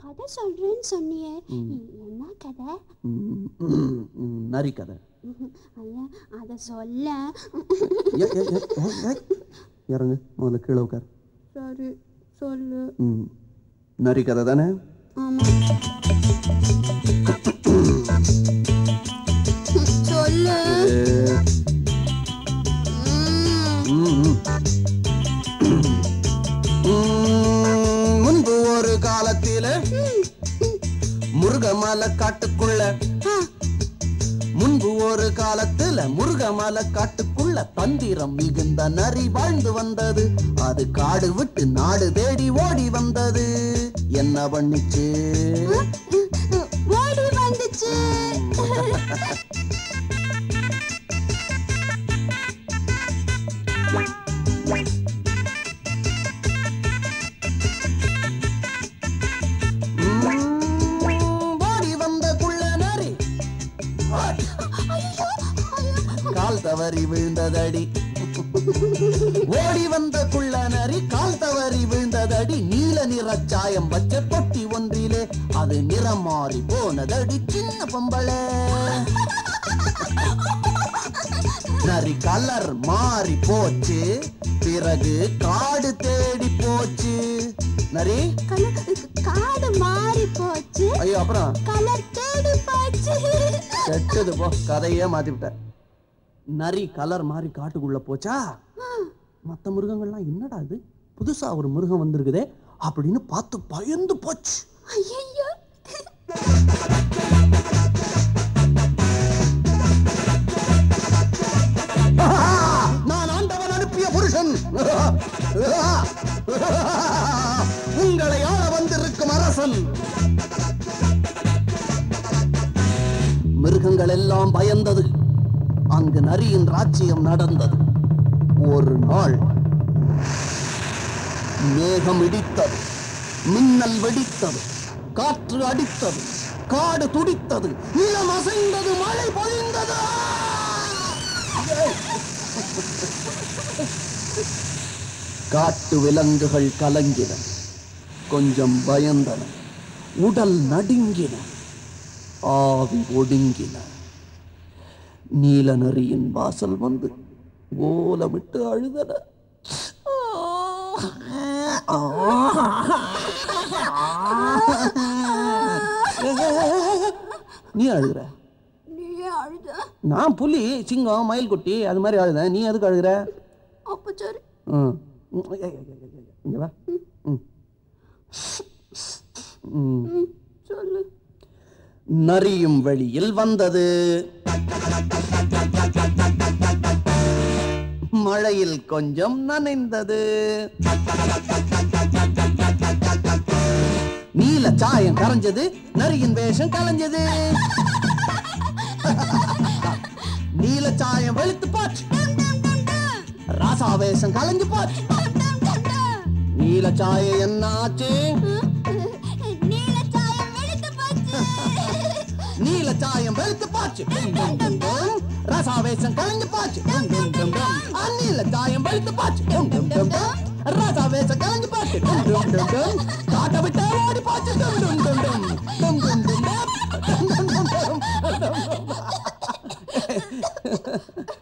கதை சொல்றேன்னு சொன்னியே என்ன கதை ம், ம், ம், நரி கதை ஐயா அதை சொல்ல ஏ, ஏ, ஏ, ஏ, ஏ. இறங்கு முதல்ல கீழே உட்கார் சரி சொல்லு ம் நரி கதை தானே ஆமா சொல்லு ம், ம், ம். ம், முன்பு ஒரு காலத்தில முருகமலை காட்டுக்குள்ள ஆ, முன்பு ஒரு காலத்துல முருகமலை காட்டுக்குள்ள தந்திரம் மிகுந்த நரி வாழ்ந்து வந்தது அது காடு விட்டு நாடு தேடி ஓடி வந்தது என்ன பண்ணிச்சு ஓடி வந்துச்சு ம், ஓடி வந்த குள்ள நரி கால் தவறி விழுந்ததடி ஓடி வந்த குள்ள நரி கால் தவறி விழுந்ததடி நீல நிற சாயம் வச்ச பொட்டி ஒன்றிலே அது நிறம் மாறி போனதடி சின்ன பொம்பளை நரி கலர் மாறி போச்சு பிறகு காடு தேடி போச்சு நரி கலர் காடு மாறி போச்சு ஐயோ அப்புறம் கலர் தேடி போச்சு கெட்டது போ கதையே மாத்தி விட்ட நரி கலர் மாதிரி காட்டுக்குள்ள போச்சா மத்த மிருகங்கள்லாம் என்னடா இது புதுசா ஒரு மிருகம் வந்திருக்குதே அப்படின்னு பார்த்து பயந்து போச்சு ஐயோ நான் ஆண்டவன் அனுப்பிய புருஷன் உங்களை ஆள வந்திருக்கும் அரசன் மிருகங்கள் எல்லாம் பயந்தது அங்கு நரியின் ராஜ்யம் நடந்தது ஒரு நாள் மேகம் இடித்தது மின்னல் வெடித்தது காற்று அடித்தது காடு துடித்தது நிலம் அசைந்தது மழை பொழிந்தது காட்டு விலங்குகள் கலங்கின கொஞ்சம் பயந்தன உடல் நடுங்கின ஆவி ஒடுங்கின நீல நரியின் வாசல் வந்து ஓலமிட்டு அழுதன நீ அழுகுற நீ அழுத நான் புலி சிங்கம் மயில் குட்டி அது மாதிரி அழுதேன் நீ எதுக்கு அழுகுற அப்ப சரி ம். ம், ஏய், ஏய், ஏய், ஏய், ஏய், இங்க வா ம். ம். ம், சொல்லு நரியும் வெளியில் வந்தது மழையில் கொஞ்சம் நனைந்தது நீல சாயம் கரைஞ்சது நரியின் வேஷம் கலைஞ்சது நீல சாயம் வெளுத்து போச்சு ராசா வேஷம் கலைஞ்சு போச்சு நீல சாயம் என்ன ஆச்சு நீல சாயம் வெளுத்து போச்சு நீல சாயம் வெளுத்து போச்சு டும், டும், டும், டும். ரசாவேசம் கலந்து போச்சு டும், டும், டும், டும். ஆ, நீல சாயம் வெளுத்து போச்சு டும், டும், டும், டும். ரசாவேசம் கலந்து போச்சு டும், டும், டும், டும். காட்டை விட்டு ஓடி போச்சு டும், டும், டும், டும். டும், டும், டும், டும். டும், டும், டும், டும்.